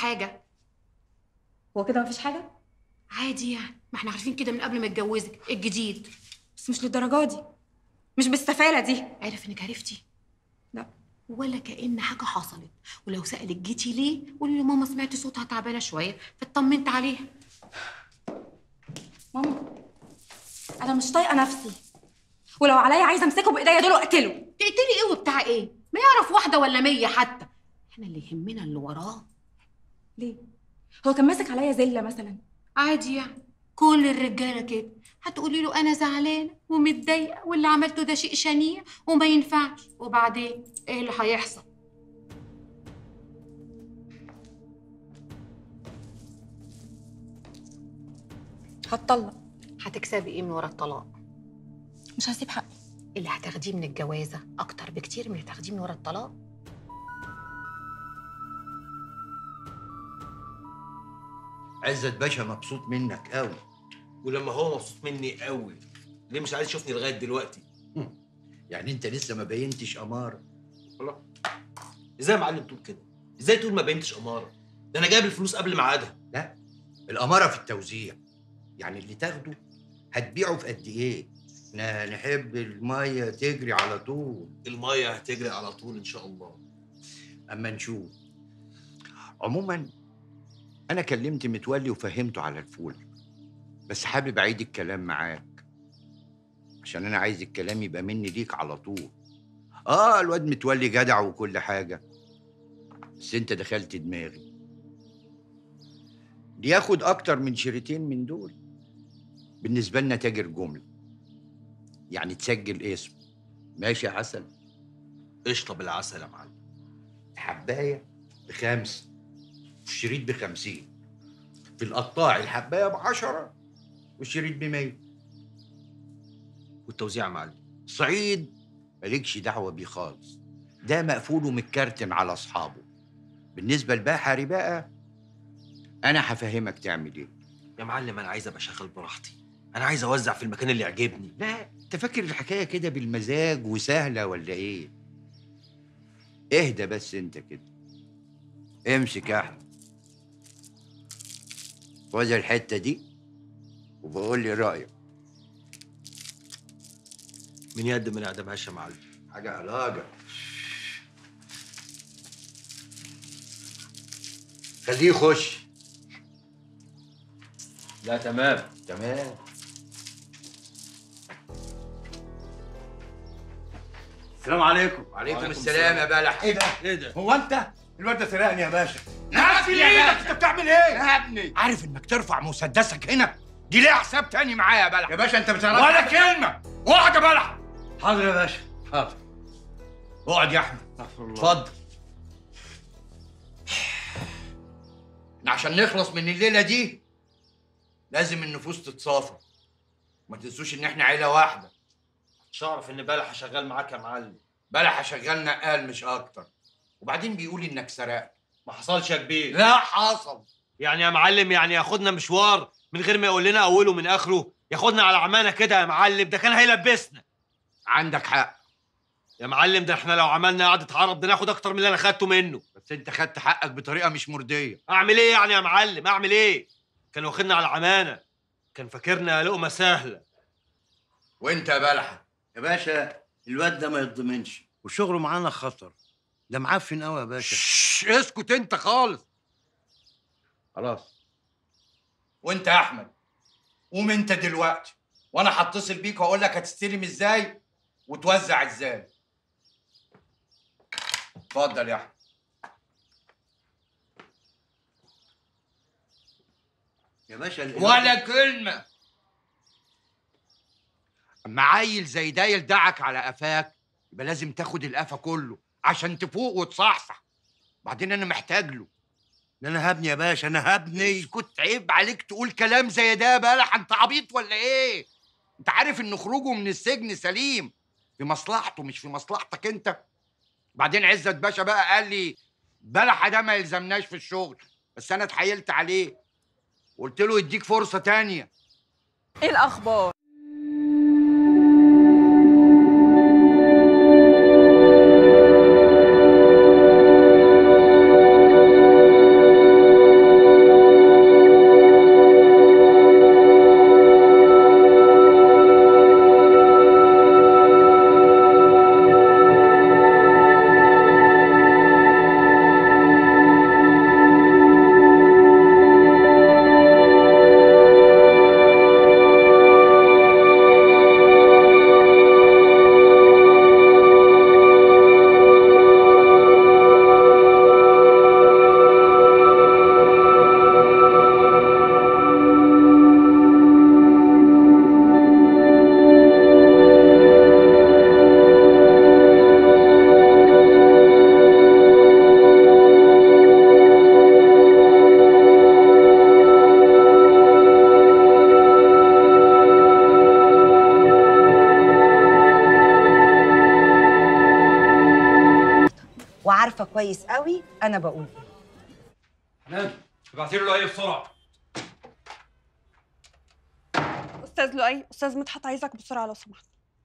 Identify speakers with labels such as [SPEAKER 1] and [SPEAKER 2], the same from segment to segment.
[SPEAKER 1] حاجه
[SPEAKER 2] هو كده مفيش حاجه
[SPEAKER 1] عادي يعني ما احنا عارفين كده من قبل ما اتجوزك الجديد
[SPEAKER 2] بس مش للدرجه دي مش بالسفاله دي
[SPEAKER 1] عارف انك عرفتي
[SPEAKER 2] لا
[SPEAKER 1] ولا كأن حاجة حصلت ولو سألك جيتي ليه قولي له ماما سمعت صوتها تعبانة شوية فاطمنت عليها
[SPEAKER 2] ماما انا مش طايقه نفسي ولو عليا عايزه امسكه بايديا دول واقتله
[SPEAKER 1] تقتلي ايه وبتاع ايه ما يعرف واحدة ولا مية حتى احنا اللي يهمنا اللي وراه
[SPEAKER 2] ليه هو كان ماسك عليا زله مثلا
[SPEAKER 1] عادي يعني كل الرجالة كده هتقولي له أنا زعلانة ومتضايقة واللي عملته ده شيء شنيع وما ينفعش وبعدين إيه اللي هيحصل؟
[SPEAKER 2] هتطلق
[SPEAKER 1] هتكسبي إيه من ورا الطلاق؟
[SPEAKER 2] مش هسيب حقي
[SPEAKER 1] اللي هتاخديه من الجوازة أكتر بكتير من اللي هتاخديه من ورا الطلاق
[SPEAKER 3] عزت باشا مبسوط منك قوي
[SPEAKER 4] ولما هو مبسوط مني قوي ليه مش عايز يشوفني لغايه دلوقتي
[SPEAKER 3] يعني انت لسه ما بينتش اماره
[SPEAKER 4] والله ازاي يا معلم تقول كده ازاي تقول ما بينتش اماره ده انا جايب الفلوس قبل ميعادها
[SPEAKER 3] لا الاماره في التوزيع يعني اللي تاخده هتبيعه في قد ايه احنا نحب الميه تجري على طول
[SPEAKER 4] الميه هتجري على طول ان شاء الله
[SPEAKER 3] اما نشوف عموما انا كلمت متولي وفهمته على الفول بس حابب اعيد الكلام معاك عشان انا عايز الكلام يبقى مني ليك على طول اه الواد متولي جدع وكل حاجه بس انت دخلت دماغي دي ياخد اكتر من شريطين من دول بالنسبه لنا تاجر جمله يعني تسجل اسم ماشي يا عسل
[SPEAKER 4] قشطه بالعسل يا معلم
[SPEAKER 3] الحبايه بخمسه والشريط بخمسين في القطاع الحبايه بعشرة والشريط بمية
[SPEAKER 4] والتوزيع يا معلم
[SPEAKER 3] صعيد مالكش دعوه بيه خالص ده مقفول ومتكرتن على اصحابه بالنسبه لبحري بقى انا هفهمك تعمل ايه
[SPEAKER 4] يا معلم انا عايز ابقى شغال براحتي انا عايز اوزع في المكان اللي يعجبني
[SPEAKER 3] لا انت فاكر الحكايه كده بالمزاج وسهله ولا ايه اهدى بس انت كده امسك يا احمد خد الحته دي وبقول لي رايك
[SPEAKER 4] من يد ما نعدمهاش يا معلم
[SPEAKER 3] حاجه علاجه خليه يخش
[SPEAKER 4] لا تمام
[SPEAKER 3] تمام
[SPEAKER 5] السلام عليكم
[SPEAKER 3] وعليكم السلام يا بلح
[SPEAKER 5] ايه ده؟
[SPEAKER 4] ايه ده
[SPEAKER 5] هو انت؟ الواد ده سرقني يا باشا
[SPEAKER 3] نازل
[SPEAKER 5] ايدك انت بتعمل ايه؟
[SPEAKER 3] يا ابني عارف انك ترفع مسدسك هنا دي ليها حساب تاني معايا يا بلح
[SPEAKER 5] يا باشا انت بتعرف
[SPEAKER 3] ولا كلمه اقعد يا بلح
[SPEAKER 5] حاضر يا باشا حاضر
[SPEAKER 3] اقعد يا احمد
[SPEAKER 5] استغفر الله
[SPEAKER 3] اتفضل احنا عشان نخلص من الليله دي لازم النفوس تتصافى ما تنسوش ان احنا عيله واحده
[SPEAKER 4] مش هعرف ان بلح شغال معاك يا معلم
[SPEAKER 3] بلح شغال نقال مش اكتر وبعدين بيقول انك سرقت
[SPEAKER 4] ما حصلش يا كبير
[SPEAKER 3] لا حصل
[SPEAKER 4] يعني يا معلم يعني ياخدنا مشوار من غير ما يقول لنا اوله من اخره ياخدنا على عمانه كده يا معلم ده كان هيلبسنا
[SPEAKER 3] عندك حق
[SPEAKER 4] يا معلم ده احنا لو عملنا قعده عرب ده ناخد اكتر من اللي انا خدته منه
[SPEAKER 3] بس انت خدت حقك بطريقه مش مرضيه
[SPEAKER 4] اعمل ايه يعني يا معلم اعمل ايه كان واخدنا على عمانه كان فاكرنا لقمه سهله
[SPEAKER 3] وانت يا بلحه
[SPEAKER 5] يا باشا الواد ده ما يتضمنش وشغله معانا خطر ده معفن قوي يا باشا
[SPEAKER 3] شش اسكت انت خالص خلاص وانت يا احمد قوم انت دلوقتي وانا هتصل بيك واقول لك هتستلم ازاي وتوزع ازاي اتفضل يا احمد
[SPEAKER 5] يا باشا ال-
[SPEAKER 3] ولا كلمه اما عيل زي ده يلدعك على قفاك يبقى لازم تاخد القفا كله عشان تفوق وتصحصح بعدين انا محتاج له
[SPEAKER 5] ده انا هبني يا باشا انا هبني
[SPEAKER 3] اسكت عيب عليك تقول كلام زي ده بلح انت عبيط ولا ايه انت عارف ان خروجه من السجن سليم في مصلحته مش في مصلحتك انت بعدين عزت باشا بقى قال لي بلح ده ما يلزمناش في الشغل بس انا اتحايلت عليه قلت له يديك فرصه تانية
[SPEAKER 2] ايه الاخبار
[SPEAKER 6] انا بقول
[SPEAKER 7] حنان ابعتي له اي بسرعه
[SPEAKER 8] استاذ لؤي استاذ مدحت عايزك بسرعه لو سمحت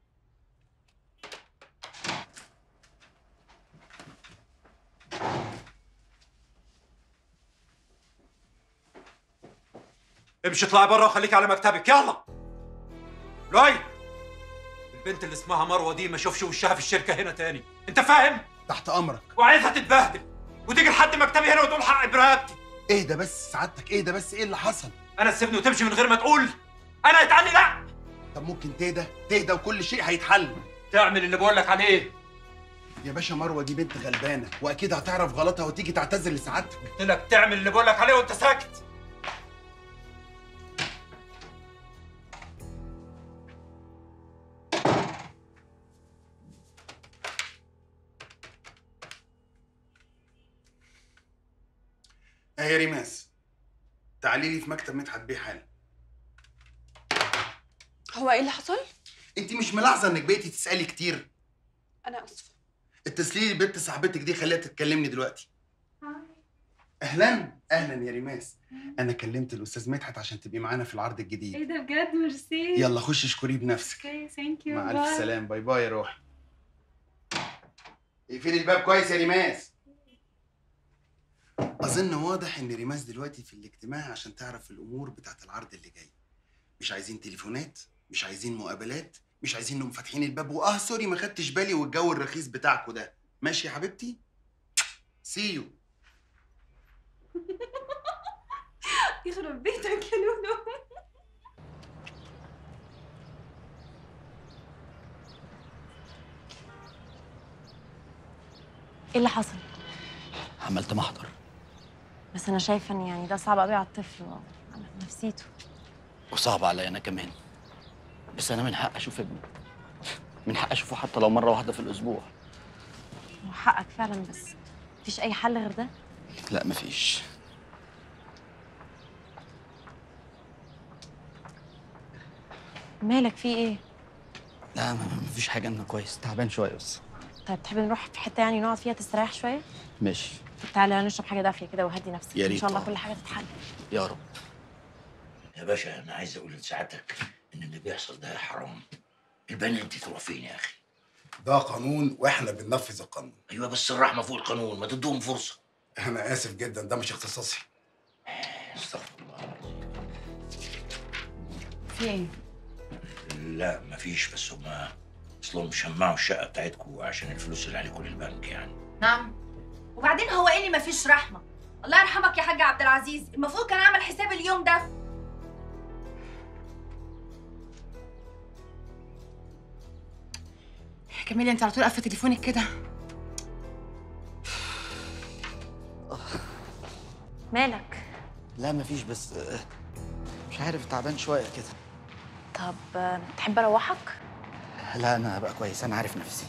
[SPEAKER 7] امشي اطلعي بره وخليكي على مكتبك يلا لؤي البنت اللي اسمها مروه دي ما اشوفش وشها في الشركه هنا تاني انت فاهم
[SPEAKER 9] تحت امرك
[SPEAKER 7] وعايزها تتبهدل وتيجي لحد مكتبي هنا وتقول حق برقبتي
[SPEAKER 9] ايه ده بس سعادتك ايه ده بس ايه اللي حصل
[SPEAKER 7] انا تسيبني وتمشي من غير ما تقول انا يتعني لا
[SPEAKER 9] طب ممكن تهدى تهدى وكل شيء هيتحل
[SPEAKER 7] تعمل اللي بقول لك عليه
[SPEAKER 9] يا باشا مروه دي بنت غلبانه واكيد هتعرف غلطها وتيجي تعتذر لسعادتك
[SPEAKER 7] قلت لك تعمل اللي بقول لك عليه وانت ساكت
[SPEAKER 9] اه يا ريماس تعالي لي في مكتب مدحت بيه حالا
[SPEAKER 8] هو ايه اللي حصل
[SPEAKER 9] انت مش ملاحظه انك بقيتي تسالي كتير
[SPEAKER 8] انا اسفه
[SPEAKER 9] اتصلي لي بنت صاحبتك دي خليها تتكلمني دلوقتي اهلا اهلا يا ريماس انا كلمت الاستاذ مدحت عشان تبقي معانا في العرض الجديد
[SPEAKER 8] ده بجد ميرسي
[SPEAKER 9] يلا خشي اشكريه بنفسك
[SPEAKER 8] اوكي ثانك
[SPEAKER 9] مع الف سلام باي باي يا روح اقفلي الباب كويس يا ريماس اظن واضح ان ريماس دلوقتي في الاجتماع عشان تعرف الامور بتاعت العرض اللي جاي مش عايزين تليفونات مش عايزين مقابلات مش عايزين انهم فاتحين الباب واه سوري ما خدتش بالي والجو الرخيص بتاعكوا ده ماشي يا حبيبتي سي يو
[SPEAKER 8] يخرب بيتك يا لولو
[SPEAKER 2] ايه اللي حصل
[SPEAKER 10] عملت محضر
[SPEAKER 2] بس انا شايفه ان يعني ده صعب قوي على الطفل وعلى نفسيته
[SPEAKER 10] وصعب عليا انا كمان بس انا من حق اشوف ابني من حق اشوفه حتى لو مره واحده في الاسبوع
[SPEAKER 2] هو حقك فعلا بس مفيش اي حل غير ده
[SPEAKER 10] لا مفيش
[SPEAKER 2] مالك في ايه
[SPEAKER 10] لا ما- ما- مفيش حاجه انا كويس تعبان شويه بس
[SPEAKER 2] طيب تحب نروح في حته يعني نقعد فيها تستريح شويه
[SPEAKER 10] ماشي
[SPEAKER 2] طب تعالى نشرب حاجه دافيه كده وهدي نفسك
[SPEAKER 10] يا
[SPEAKER 2] ان
[SPEAKER 10] ريت
[SPEAKER 2] شاء الله
[SPEAKER 10] طبعا.
[SPEAKER 2] كل حاجه تتحل
[SPEAKER 10] يا رب
[SPEAKER 3] يا باشا انا عايز اقول لسعادتك ان اللي بيحصل ده حرام البنات دي تروح فين يا اخي
[SPEAKER 9] ده قانون واحنا بننفذ القانون
[SPEAKER 3] ايوه بس الرحمه فوق القانون ما تدوهم فرصه
[SPEAKER 9] انا اسف جدا ده مش اختصاصي
[SPEAKER 3] استغفر الله العظيم
[SPEAKER 2] في ايه
[SPEAKER 3] لا مفيش بس هما اصلهم شمعوا الشقه بتاعتكم عشان الفلوس اللي عليكم للبنك يعني
[SPEAKER 11] نعم وبعدين هو ايه اللي مفيش رحمه الله يرحمك يا حاج عبد العزيز المفروض كان اعمل حساب اليوم ده
[SPEAKER 1] كميليا انت على طول قافله تليفونك كده
[SPEAKER 2] مالك
[SPEAKER 10] لا مفيش بس آه، مش عارف تعبان شويه كده
[SPEAKER 2] طب آه، تحب اروحك
[SPEAKER 10] لا انا هبقى كويس انا عارف نفسي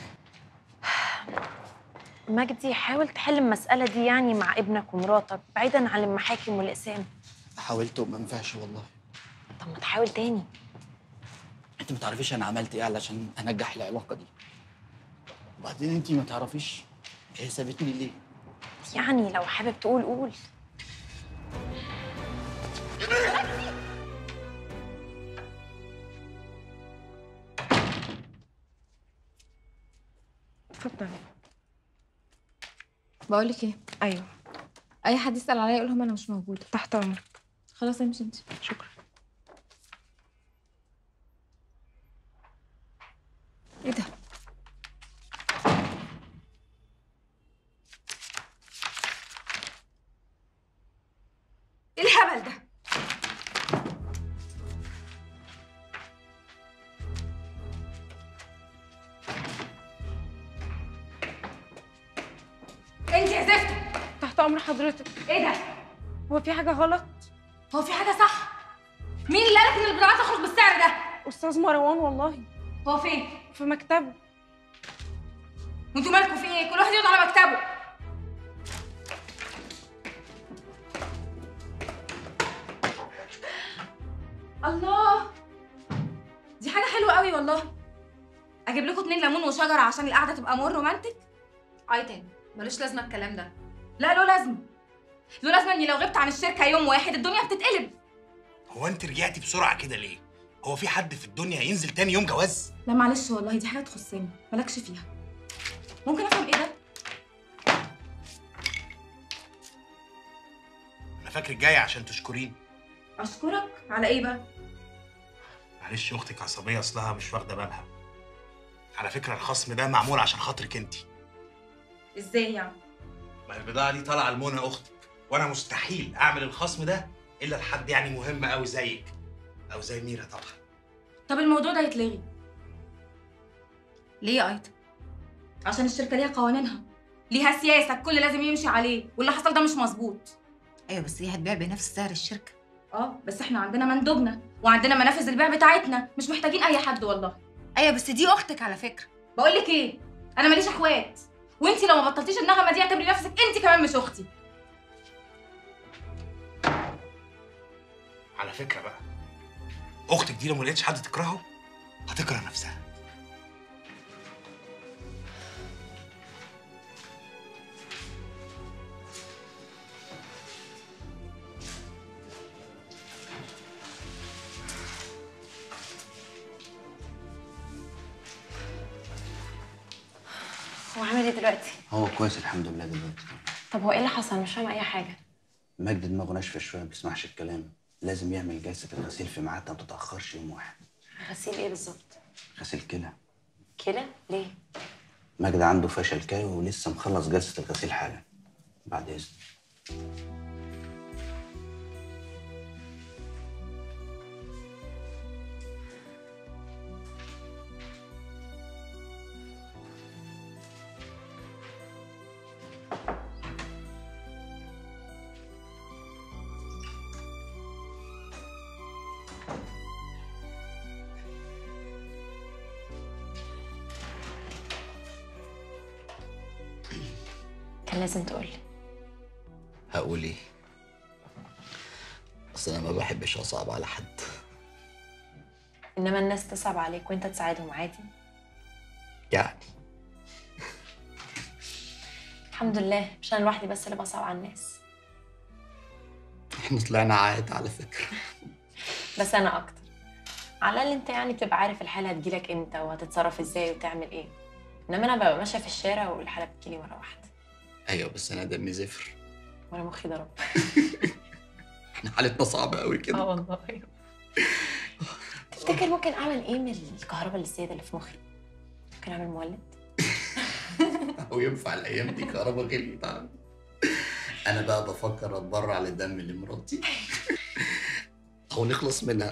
[SPEAKER 2] مجدي حاول تحل المساله دي يعني مع ابنك ومراتك بعيدا عن المحاكم والاقسام
[SPEAKER 10] حاولت وما ينفعش والله
[SPEAKER 2] طب ما تحاول تاني
[SPEAKER 10] انت ما تعرفيش انا عملت ايه علشان انجح العلاقه دي وبعدين انت ما تعرفيش هي سابتني ليه
[SPEAKER 2] يعني لو حابب تقول قول اتفضل
[SPEAKER 12] بقول لك ايه
[SPEAKER 2] ايوه
[SPEAKER 12] اي حد يسال عليا يقول لهم انا مش موجوده
[SPEAKER 8] تحت امرك
[SPEAKER 12] خلاص امشي انت
[SPEAKER 8] شكرا
[SPEAKER 12] ايه ده
[SPEAKER 11] ايه الهبل ده انت يا زفت
[SPEAKER 8] تحت امر حضرتك
[SPEAKER 11] ايه ده
[SPEAKER 8] هو في حاجه غلط
[SPEAKER 11] هو في حاجه صح مين اللي قالك ان البضاعه تخرج بالسعر ده
[SPEAKER 8] استاذ مروان والله
[SPEAKER 11] هو فين
[SPEAKER 8] في مكتبه
[SPEAKER 11] وانتوا مالكوا في ايه كل واحد يقعد على مكتبه الله دي حاجه حلوه قوي والله اجيب لكم اتنين ليمون وشجره عشان القعده تبقى مور رومانتك
[SPEAKER 1] ايتن ملوش لازمه الكلام ده
[SPEAKER 2] لا له لازمه له لازمه اني لو غبت عن الشركه يوم واحد الدنيا بتتقلب
[SPEAKER 9] هو انت رجعتي بسرعه كده ليه هو في حد في الدنيا ينزل تاني يوم جواز
[SPEAKER 2] لا معلش والله دي حاجه تخصني مالكش فيها ممكن افهم ايه ده
[SPEAKER 9] انا فاكرك جايه عشان تشكريني
[SPEAKER 2] اشكرك على ايه بقى
[SPEAKER 9] معلش اختك عصبيه اصلها مش واخده بالها على فكره الخصم ده معمول عشان خاطرك انت
[SPEAKER 2] ازاي يعني
[SPEAKER 9] ما البضاعه دي طالعه لمنى اختك وانا مستحيل اعمل الخصم ده الا لحد يعني مهم قوي زيك او زي ميرا طبعا
[SPEAKER 2] طب الموضوع ده يتلغي ليه يا ايتا عشان الشركه ليها قوانينها ليها سياسه الكل لازم يمشي عليه واللي حصل ده مش مظبوط
[SPEAKER 1] ايوه بس هي هتبيع بنفس سعر الشركه
[SPEAKER 2] اه بس احنا عندنا مندوبنا وعندنا منافذ البيع بتاعتنا مش محتاجين اي حد والله
[SPEAKER 1] ايوه بس دي اختك على فكره
[SPEAKER 2] بقول لك ايه انا ماليش اخوات وانتي لو ما بطلتيش النغمه دي اعتبري نفسك انت كمان مش اختي
[SPEAKER 9] على فكره بقى اختك دي لو ما لقيتش حد تكرهه هتكره نفسها
[SPEAKER 6] هو عامل ايه دلوقتي؟
[SPEAKER 10] هو كويس الحمد لله دلوقتي
[SPEAKER 6] طب هو ايه اللي حصل؟ مش فاهمه اي حاجه
[SPEAKER 10] مجد دماغه ناشفه شويه ما بيسمعش الكلام لازم يعمل جلسه الغسيل في ميعادها ما تتاخرش يوم واحد
[SPEAKER 6] غسيل ايه بالظبط؟
[SPEAKER 10] غسيل كلى
[SPEAKER 6] كلى؟ ليه؟
[SPEAKER 10] مجد عنده فشل كلوي ولسه مخلص جلسه الغسيل حالا بعد اذن
[SPEAKER 6] كان لازم تقولي
[SPEAKER 10] هقول ايه اصل انا ما بحبش اصعب على حد
[SPEAKER 6] انما الناس تصعب عليك وانت تساعدهم عادي
[SPEAKER 10] يعني
[SPEAKER 6] الحمد لله مش انا لوحدي بس اللي بصعب على الناس
[SPEAKER 10] احنا طلعنا عاد على فكره
[SPEAKER 6] بس انا اكتر على الاقل انت يعني بتبقى عارف الحاله هتجيلك امتى وهتتصرف ازاي وتعمل ايه انما انا ببقى ماشيه في الشارع والحاله بتجيلي مره واحده
[SPEAKER 10] ايوه بس انا دمي زفر
[SPEAKER 6] وانا مخي ضرب
[SPEAKER 10] احنا حالتنا صعبه قوي كده
[SPEAKER 6] اه والله تفتكر ممكن اعمل ايه من الكهرباء الزياده اللي في مخي ممكن اعمل مولد
[SPEAKER 10] او ينفع الايام دي كهرباء غليت على انا بقى بفكر اتبرع للدم لمراتي او نخلص منها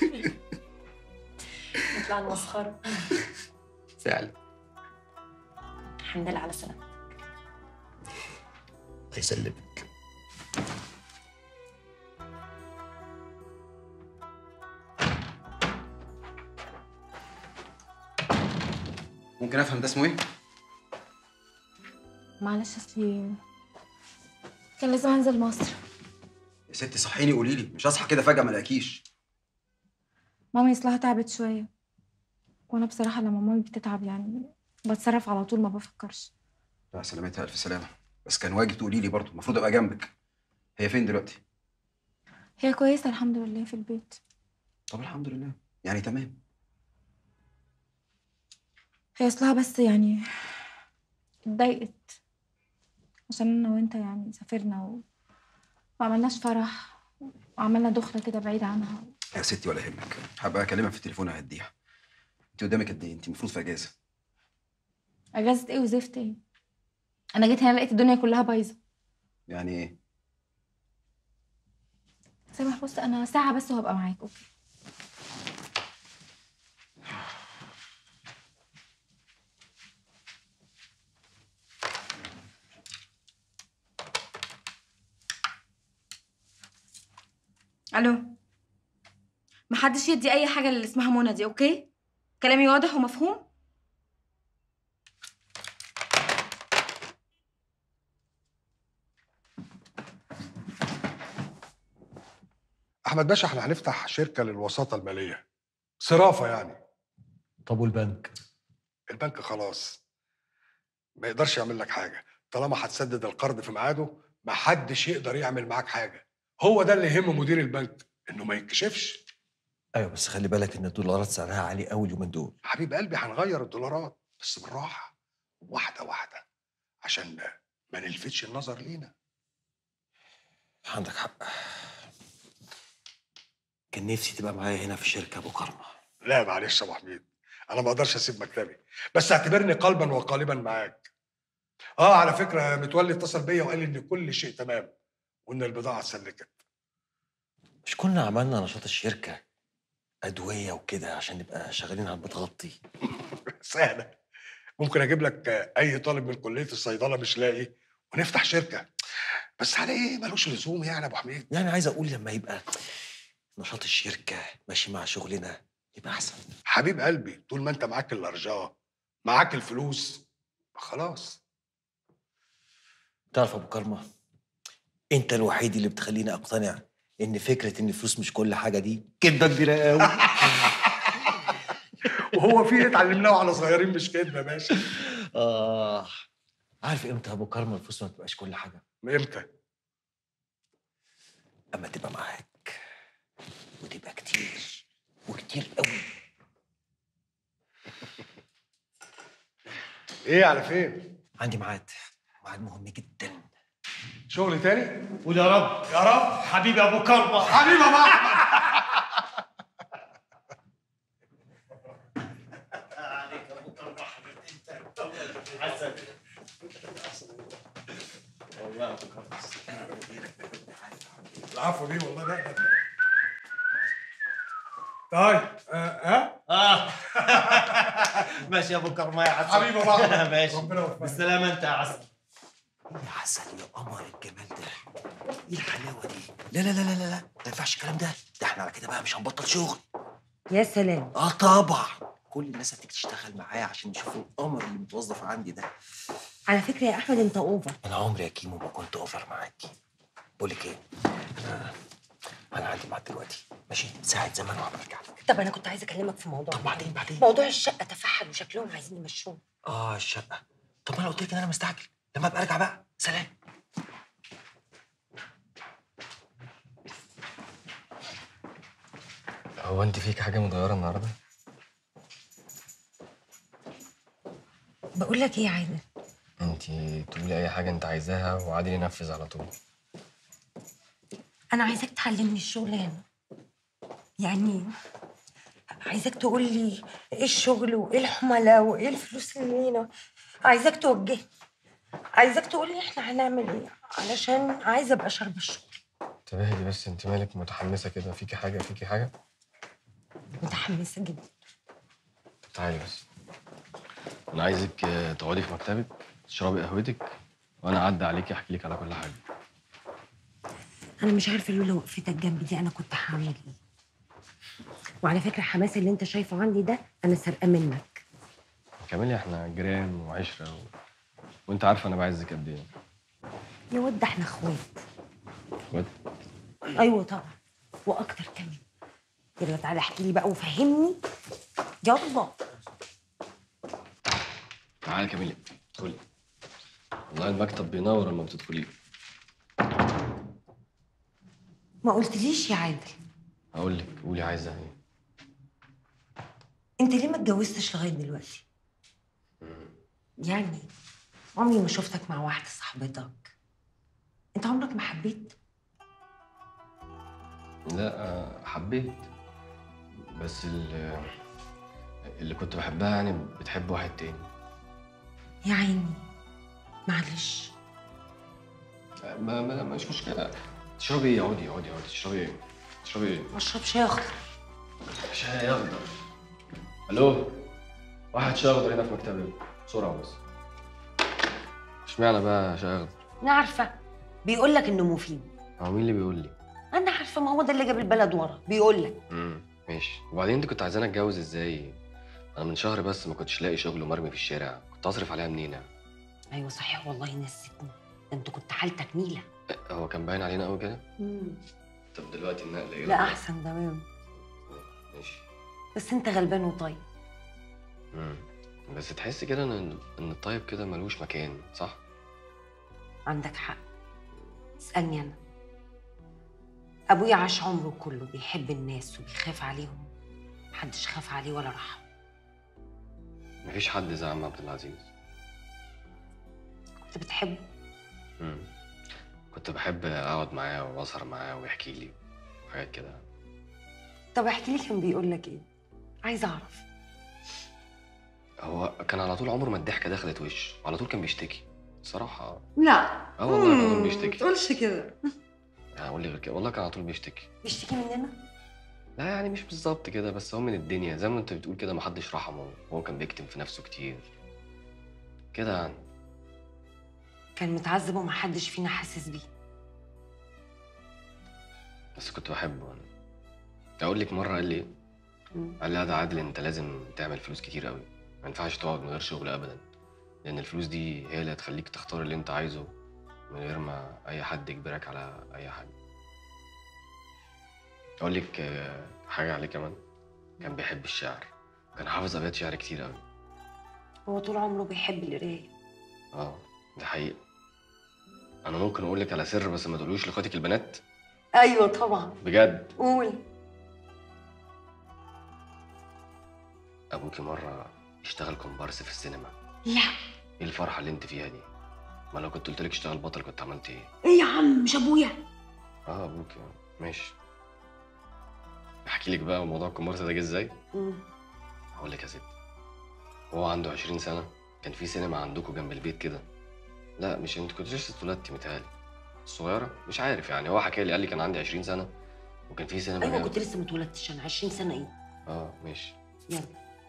[SPEAKER 6] نطلع المسخره
[SPEAKER 10] فعلا
[SPEAKER 6] الحمد لله على سلامتك
[SPEAKER 10] الله يسلمك
[SPEAKER 13] ممكن افهم ده اسمه ايه؟
[SPEAKER 12] معلش اصلي كان لازم انزل مصر
[SPEAKER 13] يا ستي صحيني قولي لي مش هصحى كده فجأة ما الاقيكيش
[SPEAKER 12] مامي اصلها تعبت شويه وانا بصراحه لما مامي بتتعب يعني بتصرف على طول ما بفكرش
[SPEAKER 13] لا سلامتها الف سلامة بس كان واجب تقولي لي برضه المفروض ابقى جنبك هي فين دلوقتي؟
[SPEAKER 12] هي كويسه الحمد لله في البيت
[SPEAKER 13] طب الحمد لله يعني تمام
[SPEAKER 12] هي اصلها بس يعني اتضايقت عشان انا وانت يعني سافرنا و... وعملناش فرح وعملنا دخله كده بعيد عنها
[SPEAKER 13] يا ستي ولا يهمك هبقى اكلمها في التليفون اهديها انت قدامك قد ايه؟ انت المفروض في اجازة
[SPEAKER 12] اجازه ايه وزفت ايه انا جيت هنا لقيت الدنيا كلها بايظه
[SPEAKER 13] يعني ايه؟
[SPEAKER 12] سامح بص انا ساعه بس وهبقى معاك اوكي
[SPEAKER 2] الو محدش يدي اي حاجه اللي اسمها منى دي اوكي كلامي واضح ومفهوم
[SPEAKER 14] احمد باشا احنا هنفتح شركه للوساطه الماليه صرافه يعني
[SPEAKER 4] طب والبنك
[SPEAKER 14] البنك خلاص ما يقدرش يعمل لك حاجه طالما هتسدد القرض في ميعاده محدش يقدر يعمل معاك حاجه هو ده اللي يهم مدير البنك انه ما يتكشفش
[SPEAKER 15] ايوه بس خلي بالك ان الدولارات سعرها عالي قوي اليومين دول
[SPEAKER 14] حبيب قلبي هنغير الدولارات بس بالراحه واحده واحده عشان ما نلفتش النظر لينا
[SPEAKER 15] عندك حق كان نفسي تبقى معايا هنا في الشركه ابو كرمه
[SPEAKER 14] لا معلش يا ابو حميد انا ما اقدرش اسيب مكتبي بس اعتبرني قلبا وقالبا معاك اه على فكره متولي اتصل بيا وقال لي ان كل شيء تمام وان البضاعه اتسلكت
[SPEAKER 15] مش كنا عملنا نشاط الشركه ادويه وكده عشان نبقى شغالين على المتغطي
[SPEAKER 14] سهله ممكن اجيب لك اي طالب من كليه الصيدله مش لاقي ونفتح شركه بس على ايه ملوش لزوم يعني يا ابو حميد
[SPEAKER 15] يعني عايز اقول لما يبقى نشاط الشركه ماشي مع شغلنا يبقى احسن
[SPEAKER 14] حبيب قلبي طول ما انت معاك الارجاء معاك الفلوس خلاص
[SPEAKER 15] تعرف يا ابو كرمه انت الوحيد اللي بتخليني اقتنع ان فكره ان الفلوس مش كل حاجه دي كدبه كبيره قوي
[SPEAKER 14] وهو في ايه اتعلمناه واحنا صغيرين مش كدبه يا باشا
[SPEAKER 15] اه عارف امتى يا ابو كرمه الفلوس ما تبقاش كل حاجه
[SPEAKER 14] امتى
[SPEAKER 15] اما تبقى معاك وتبقى كتير وكتير قوي
[SPEAKER 14] ايه على فين
[SPEAKER 15] عندي ميعاد ميعاد مهم جدا
[SPEAKER 14] شغل تاني
[SPEAKER 4] قول يا رب
[SPEAKER 14] يا رب
[SPEAKER 4] حبيبي ابو كرمه
[SPEAKER 14] حبيبي ابو احمد العفو بيه والله ده ده- طيب ها
[SPEAKER 4] اه ماشي يا ابو كرمه يا عسل
[SPEAKER 14] حبيبي يا أبو أحمد.
[SPEAKER 4] ماشي
[SPEAKER 14] ربنا يوفقك.
[SPEAKER 4] بالسلامه انت يا عسل
[SPEAKER 15] يا عسل يا قمر الجمال ده ايه الحلاوه دي لا لا لا لا لا لا ما ينفعش الكلام ده ده احنا على كده بقى مش هنبطل شغل
[SPEAKER 16] يا سلام
[SPEAKER 15] اه طبعا كل الناس هتيجي تشتغل معايا عشان يشوفوا القمر اللي متوظف عندي ده
[SPEAKER 16] على فكره يا احمد انت اوفر
[SPEAKER 15] انا عمري يا كيمو ما كنت اوفر معاكي بقول لك ايه انا انا عندي ميعاد دلوقتي ماشي ساعه زمن وهبرجع لك
[SPEAKER 16] طب انا كنت عايزه اكلمك في موضوع
[SPEAKER 15] طب بعدين بعدين
[SPEAKER 16] موضوع الشقه تفحل وشكلهم عايزين يمشوه
[SPEAKER 15] اه الشقه طب ما انا قلت لك ان انا مستعجل لما ابقى ارجع بقى سلام
[SPEAKER 17] هو انت فيك حاجه متغيره النهارده
[SPEAKER 16] بقول لك ايه يا عادل
[SPEAKER 17] انت تقولي اي حاجه انت عايزاها وعادل ينفذ على طول
[SPEAKER 16] انا عايزاك تعلمني الشغلانه يعني عايزاك تقول لي ايه الشغل وايه الحملاء وايه الفلوس اللي لينا عايزاك توجهني عايزاك تقول لي احنا هنعمل ايه علشان عايزه ابقى شاربه الشغل
[SPEAKER 17] تبهدي بس انت مالك متحمسه كده فيكي حاجه فيكي حاجه
[SPEAKER 16] متحمسه جدا
[SPEAKER 17] تعالي بس انا عايزك آه، تقعدي في مكتبك تشربي قهوتك وانا اعدي عليكي احكي لك على كل حاجه
[SPEAKER 16] انا مش عارفه لولا وقفتك جنبي دي انا كنت هعمل ايه وعلى فكره حماس اللي انت شايفه عندي ده انا سارقاه منك
[SPEAKER 17] كمان احنا جيران وعشره و... وانت عارفه انا بعزك قد ايه
[SPEAKER 16] يا ود ده احنا اخوات
[SPEAKER 17] وات؟
[SPEAKER 16] ايوه طبعا واكتر كمان يلا تعالى احكي لي بقى وفهمني يلا
[SPEAKER 17] تعالي يا كاميليا ادخلي والله المكتب بينور لما بتدخلي
[SPEAKER 16] ما قلتليش يا عادل
[SPEAKER 17] هقول لك قولي عايزه ايه
[SPEAKER 16] انت ليه ما اتجوزتش لغايه دلوقتي يعني عمري ما شفتك مع واحده صاحبتك انت عمرك ما حبيت
[SPEAKER 17] لا آه، حبيت بس اللي, اللي كنت بحبها يعني بتحب واحد تاني
[SPEAKER 16] يا عيني معلش
[SPEAKER 17] آه، ما ما لا، مش مشكله تشربي ايه اقعدي اقعدي اقعدي تشربي ايه تشربي ايه
[SPEAKER 16] اشرب شاي اخضر
[SPEAKER 17] شاي اخضر الو واحد شاي اخضر هنا في مكتبي بسرعه بس اشمعنى بقى شاي اخضر
[SPEAKER 16] انا عارفه بيقول لك انه مفيد
[SPEAKER 17] هو مين اللي بيقول لي
[SPEAKER 16] انا عارفه ما هو ده اللي جاب البلد ورا بيقول لك
[SPEAKER 17] امم ماشي وبعدين انت كنت عايزاني اتجوز ازاي انا من شهر بس ما كنتش لاقي شغل ومرمي في الشارع كنت اصرف عليها منين يعني
[SPEAKER 16] ايوه صحيح والله نسيتني ده انت كنت حالتك نيله
[SPEAKER 17] هو كان باين علينا قوي كده
[SPEAKER 16] مم.
[SPEAKER 17] طب دلوقتي النقله ايه
[SPEAKER 16] لا
[SPEAKER 17] الأخبار؟
[SPEAKER 16] احسن تمام
[SPEAKER 17] ماشي
[SPEAKER 16] بس انت غلبان وطيب
[SPEAKER 17] امم بس تحس كده ان ان الطيب كده ملوش مكان صح
[SPEAKER 16] عندك حق اسألني أنا أبويا عاش عمره كله بيحب الناس وبيخاف عليهم محدش خاف عليه ولا رحمه
[SPEAKER 17] مفيش حد زي عم عبد العزيز
[SPEAKER 16] كنت بتحبه
[SPEAKER 17] مم. كنت بحب اقعد معاه واسهر معاه ويحكي لي حاجات كده
[SPEAKER 16] طب احكي لي كان بيقول لك ايه عايزه اعرف
[SPEAKER 17] هو كان على طول عمره ما الضحكه دخلت وش على طول كان بيشتكي صراحه
[SPEAKER 16] لا
[SPEAKER 17] اه والله كان على طول بيشتكي
[SPEAKER 16] تقولش كده
[SPEAKER 17] يعني اقول لي غير كده والله كان على طول بيشتكي
[SPEAKER 16] بيشتكي مننا
[SPEAKER 17] لا يعني مش بالظبط كده بس هو من الدنيا زي ما انت بتقول كده محدش رحمه وهو كان بيكتم في نفسه كتير كده يعني
[SPEAKER 16] كان متعذب ومحدش فينا حاسس بيه
[SPEAKER 17] بس كنت بحبه انا اقول لك مره قال لي ايه قال لي ده عادل انت لازم تعمل فلوس كتير قوي ما ينفعش تقعد من غير شغل ابدا لان الفلوس دي هي اللي هتخليك تختار اللي انت عايزه من غير ما اي حد يجبرك على اي حاجه اقول لك آه، حاجه عليه كمان كان بيحب الشعر كان حافظ ابيات شعر كتير قوي
[SPEAKER 16] هو طول عمره بيحب القرايه
[SPEAKER 17] اه ده حقيقه انا ممكن اقول لك على سر بس ما تقولوش لاخواتك البنات
[SPEAKER 16] ايوه طبعا
[SPEAKER 17] بجد
[SPEAKER 16] قول
[SPEAKER 17] ابوكي مره اشتغل كومبارس في السينما
[SPEAKER 16] لا
[SPEAKER 17] ايه الفرحه اللي انت فيها دي ما لو كنت قلت لك اشتغل بطل كنت عملت ايه
[SPEAKER 16] ايه يا عم مش ابويا
[SPEAKER 17] اه ابوكي آه، ماشي احكي لك بقى موضوع الكومبارس ده جه ازاي هقول لك يا ستي هو عنده 20 سنه كان في سينما عندكم جنب البيت كده لا مش انت كنت لسه اتولدتي متهيألي الصغيره مش عارف يعني هو حكى لي قال لي كان عندي 20 سنه وكان في سينما
[SPEAKER 16] ايوه
[SPEAKER 17] جنب
[SPEAKER 16] كنت لسه متولدتش انا 20 سنه ايه
[SPEAKER 17] اه ماشي
[SPEAKER 16] يلا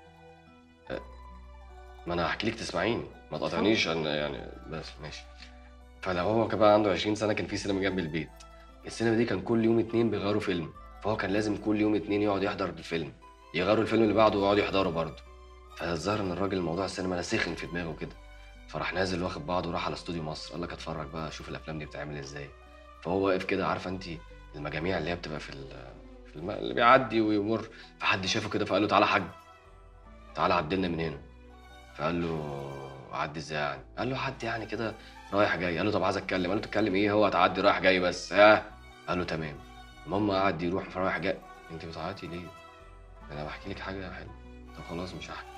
[SPEAKER 17] ما انا هحكي لك تسمعيني ما تقاطعنيش انا يعني بس ماشي فلو هو كان بقى عنده 20 سنه كان في سينما جنب البيت السينما دي كان كل يوم اتنين بيغيروا فيلم فهو كان لازم كل يوم اتنين يقعد يحضر الفيلم يغيروا الفيلم اللي بعده ويقعدوا يحضروا برضه فالظاهر ان الراجل موضوع السينما ده سخن في دماغه كده فراح نازل واخد بعضه وراح على استوديو مصر قال لك اتفرج بقى اشوف الافلام دي بتتعمل ازاي فهو واقف كده عارفه انت المجاميع اللي هي بتبقى في ال- في الم... اللي بيعدي ويمر فحد شافه كده فقال له تعالى يا حاج تعالى عدلنا من هنا فقال له اعدي ازاي يعني قال له حد يعني كده رايح جاي قال له طب عايز اتكلم قال له تتكلم ايه هو هتعدي رايح جاي بس ها قال له تمام المهم قعد يروح في رايح جاي انت بتعيطي ليه انا بحكي لك حاجه حلوه طب خلاص مش هحكي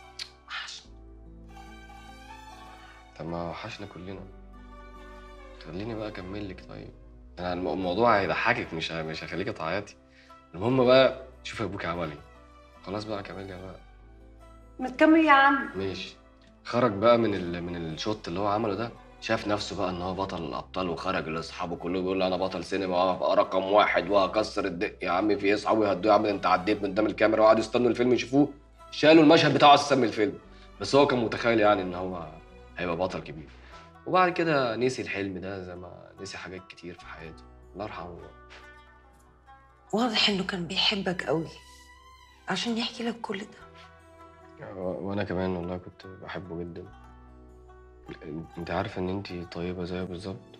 [SPEAKER 17] طب ما وحشنا كلنا خليني بقى اكمل لك طيب انا الم- الموضوع هيضحكك مش ه- مش هخليك تعيطي المهم بقى شوف ابوك عمل ايه خلاص بقى كمل يا بقى
[SPEAKER 16] ما تكمل يا عم
[SPEAKER 17] ماشي خرج بقى من ال... من الشوت اللي هو عمله ده شاف نفسه بقى ان هو بطل الابطال وخرج لاصحابه كله بيقول له انا بطل سينما وهبقى رقم واحد وهكسر الدق يا عم في ايه اصحابه يهدوه يا عم ده انت عديت من قدام الكاميرا وقعدوا يستنوا الفيلم يشوفوه شالوا المشهد بتاعه اساسا من الفيلم بس هو كان متخيل يعني ان هو هيبقى بطل كبير وبعد كده نسي الحلم ده زي ما نسي حاجات كتير في حياته الله يرحمه بقى.
[SPEAKER 16] واضح انه كان بيحبك قوي عشان يحكي لك كل ده
[SPEAKER 17] و- وانا كمان والله كنت بحبه جدا انت عارفه ان انت طيبه زيه بالظبط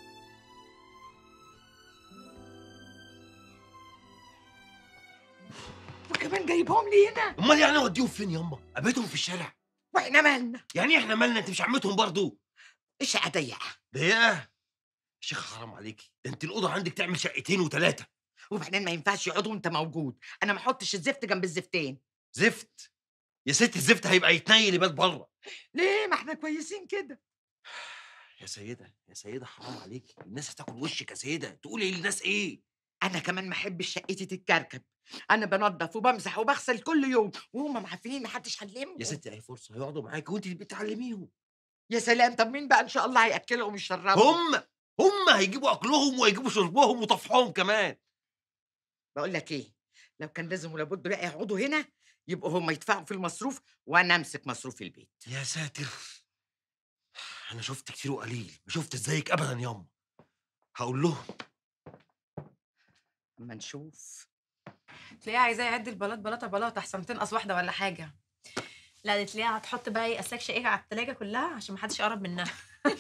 [SPEAKER 18] وكمان جايبهم لي هنا
[SPEAKER 4] امال يعني اوديهم فين ياما ابيتهم في الشارع
[SPEAKER 18] واحنا مالنا
[SPEAKER 4] يعني احنا مالنا انت مش عمتهم برضو
[SPEAKER 18] الشقه ضيقه
[SPEAKER 4] ضيقه شيخ حرام عليكي ده انت الاوضه عندك تعمل شقتين وثلاثه
[SPEAKER 18] وبعدين ما ينفعش يقعدوا وانت موجود انا ما احطش الزفت جنب الزفتين
[SPEAKER 4] زفت يا ست الزفت هيبقى يتنيل يبات بره
[SPEAKER 18] ليه ما احنا كويسين كده
[SPEAKER 4] يا سيده يا سيده حرام عليكي الناس هتاكل وشك يا سيده تقولي للناس ايه
[SPEAKER 18] انا كمان ما احبش شقتي تتكركب انا بنضف وبمسح وبغسل كل يوم وهم معفنين محدش علمهم
[SPEAKER 4] يا ستي اهي فرصه هيقعدوا معاكي وانت بتعلميهم
[SPEAKER 18] يا سلام طب مين بقى ان شاء الله هياكلهم ويشربهم
[SPEAKER 4] هم هم هيجيبوا اكلهم ويجيبوا شربهم وطفحهم كمان
[SPEAKER 18] بقول لك ايه لو كان لازم ولابد بقى يقعدوا هنا يبقوا هم يدفعوا في المصروف وانا امسك مصروف البيت
[SPEAKER 4] يا ساتر انا شفت كتير وقليل ما شفت زيك ابدا ياما هقول لهم
[SPEAKER 18] اما نشوف
[SPEAKER 2] تلاقيها عايزاه يعد البلاط بلاطه بلاطه احسن تنقص واحده ولا حاجه
[SPEAKER 19] لا دي تلاقيها هتحط بقى ايه اسلاك شقيقه على التلاجة كلها عشان محدش يقرب منها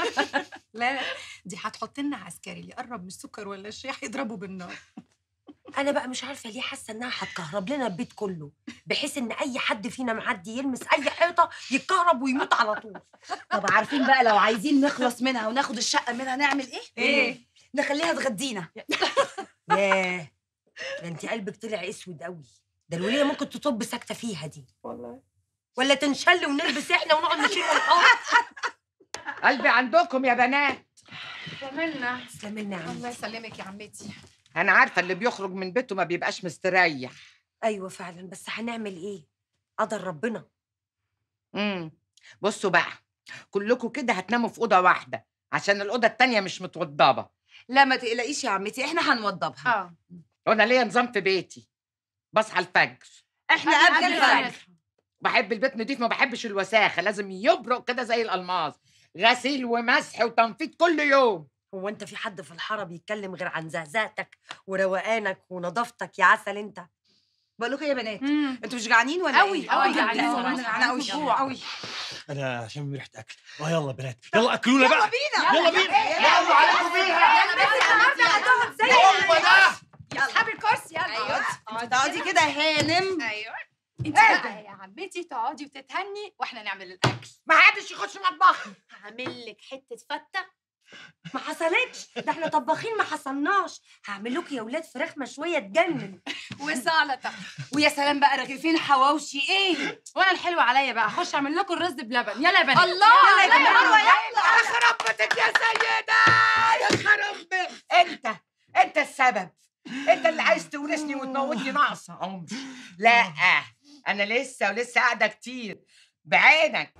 [SPEAKER 1] لا دي هتحط لنا عسكري اللي يقرب من السكر ولا الشاي هيضربه بالنار
[SPEAKER 16] انا بقى مش عارفه ليه حاسه انها هتكهرب لنا البيت كله بحيث ان اي حد فينا معدي يلمس اي حيطه يتكهرب ويموت على طول
[SPEAKER 20] طب عارفين بقى لو عايزين نخلص منها وناخد الشقه منها نعمل ايه؟
[SPEAKER 16] إيه؟
[SPEAKER 20] نخليها تغدينا
[SPEAKER 16] ياه ده انت قلبك طلع اسود قوي ده الوليه ممكن تطب ساكته فيها دي
[SPEAKER 20] والله
[SPEAKER 16] ولا تنشل ونلبس احنا ونقعد نشيل ونحط
[SPEAKER 18] قلبي عندكم يا بنات
[SPEAKER 1] تسلملنا
[SPEAKER 16] تسلملنا يا
[SPEAKER 1] الله يسلمك يا عمتي
[SPEAKER 18] انا عارفه اللي بيخرج من بيته ما بيبقاش مستريح
[SPEAKER 16] ايوه فعلا بس هنعمل ايه قدر ربنا
[SPEAKER 18] امم بصوا بقى كلكم كده هتناموا في اوضه واحده عشان الاوضه التانية مش متوضبه
[SPEAKER 20] لا ما تقلقيش يا عمتي احنا هنوضبها
[SPEAKER 1] اه
[SPEAKER 18] وانا ليا نظام في بيتي بصحى الفجر
[SPEAKER 20] احنا قبل الفجر
[SPEAKER 18] بحب البيت نضيف ما بحبش الوساخه لازم يبرق كده زي الالماس غسيل ومسح وتنفيض كل يوم
[SPEAKER 16] هو انت في حد في الحاره بيتكلم غير عن زهزاتك وروقانك ونظافتك يا عسل انت
[SPEAKER 20] بقول لكم يا بنات انتوا مش جعانين ولا
[SPEAKER 1] أوي،
[SPEAKER 20] ايه؟
[SPEAKER 1] أوي
[SPEAKER 20] آه،
[SPEAKER 1] جعانين
[SPEAKER 20] لا،
[SPEAKER 1] والله.
[SPEAKER 20] انا جعانه قوي
[SPEAKER 1] جوع
[SPEAKER 20] قوي
[SPEAKER 15] انا شامم ريحه اكل اه يلا بنات يلا اكلونا بقى
[SPEAKER 20] بينا
[SPEAKER 15] يلا بينا
[SPEAKER 20] يلا عليكم بيها يلا بس النهارده هتقعد زي
[SPEAKER 15] هو ده
[SPEAKER 11] اصحاب الكرسي يلا
[SPEAKER 20] ايوه تقعدي كده يا هانم
[SPEAKER 11] ايوه انت بقى يا عمتي تقعدي وتتهني واحنا نعمل الاكل
[SPEAKER 18] ما حدش يخش مطبخي
[SPEAKER 11] هعمل لك حته فته
[SPEAKER 16] ما حصلتش ده احنا طباخين ما حصلناش هعمل لكم يا ولاد فراخ مشويه تجنن
[SPEAKER 11] وسلطه
[SPEAKER 20] ويا سلام بقى رغيفين حواوشي ايه
[SPEAKER 1] وانا الحلو عليا بقى اخش اعمل لكم الرز بلبن يلا يا بنات
[SPEAKER 11] الله
[SPEAKER 20] يلا يا مروه يلا
[SPEAKER 18] يا خربتك يا سيدة يا خرب انت انت السبب انت اللي عايز تورثني وتموتني ناقصه عمري لا انا لسه ولسه قاعده كتير بعينك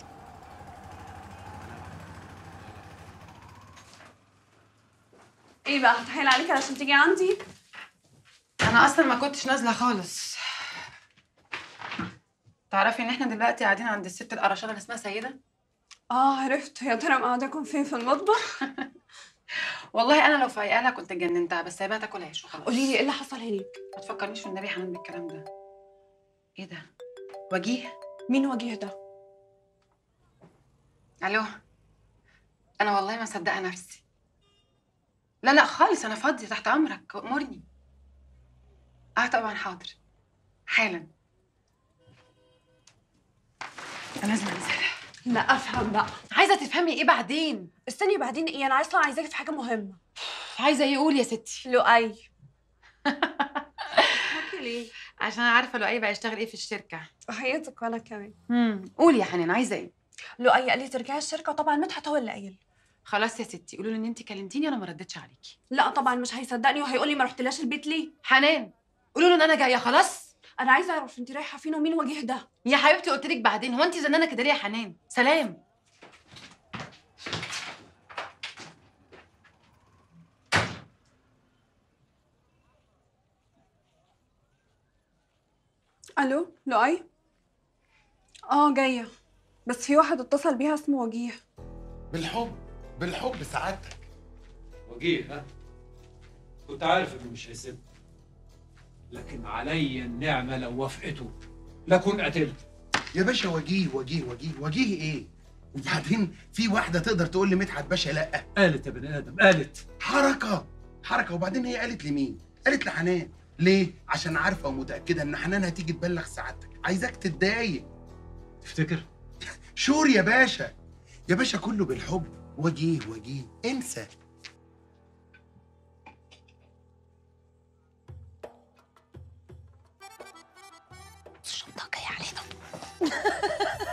[SPEAKER 8] ايه بقى هتحايل عليك علشان تيجي عندي
[SPEAKER 1] انا اصلا ما كنتش نازله خالص تعرفي ان احنا دلوقتي قاعدين عند الست القرشانه اللي اسمها سيده
[SPEAKER 8] اه عرفت يا ترى مقعدكم فين في المطبخ
[SPEAKER 1] والله انا لو فايقه لها كنت جننتها بس سايباها تاكل عيش وخلاص
[SPEAKER 8] قولي لي ايه اللي حصل هناك
[SPEAKER 1] ما تفكرنيش في النبي حنان بالكلام ده ايه ده وجيه
[SPEAKER 8] مين وجيه ده
[SPEAKER 1] الو انا والله ما مصدقه نفسي لا لا خالص انا فاضيه تحت امرك امرني اه طبعا حاضر حالا انا لازم انزل
[SPEAKER 8] لا افهم بقى
[SPEAKER 1] عايزه تفهمي ايه بعدين
[SPEAKER 8] استني بعدين ايه انا اصلا عايزاكي في حاجه مهمه
[SPEAKER 1] عايزه يقول يا ستي
[SPEAKER 8] لؤي
[SPEAKER 1] ليه عشان انا عارفه لؤي بقى يشتغل ايه في الشركه
[SPEAKER 8] وحياتك وانا كمان
[SPEAKER 1] امم قولي يا حنان عايزه ايه
[SPEAKER 8] لؤي قال لي ترجعي الشركه وطبعا مدحت هو اللي قايل
[SPEAKER 1] خلاص يا ستي قولوا له ان انت كلمتيني انا ما ردتش عليكي
[SPEAKER 8] لا طبعا مش هيصدقني وهيقول لي ما رحتلاش البيت ليه
[SPEAKER 1] حنان قولوا له ان انا جايه خلاص
[SPEAKER 8] انا عايزه اعرف انت رايحه فين ومين وجيه ده
[SPEAKER 1] يا حبيبتي قلت لك بعدين هو انت زنانه كده ليه يا حنان سلام
[SPEAKER 8] الو لؤي اه جايه بس في واحد اتصل بيها اسمه وجيه
[SPEAKER 9] بالحب بالحب سعادتك
[SPEAKER 7] وجيه ها كنت عارف انه مش هيسيبني لكن علي النعمه لو وافقته لكن قتلت
[SPEAKER 9] يا باشا وجيه وجيه وجيه وجيه ايه وبعدين في واحده تقدر تقول لمدحت باشا لا
[SPEAKER 7] قالت يا بني ادم قالت
[SPEAKER 9] حركه حركه وبعدين هي قالت لمين قالت لحنان ليه عشان عارفه ومتاكده ان حنان هتيجي تبلغ سعادتك عايزاك تتضايق
[SPEAKER 7] تفتكر
[SPEAKER 9] شور يا باشا يا باشا كله بالحب وجيه وجيه انسى
[SPEAKER 16] الشنطه جايه علينا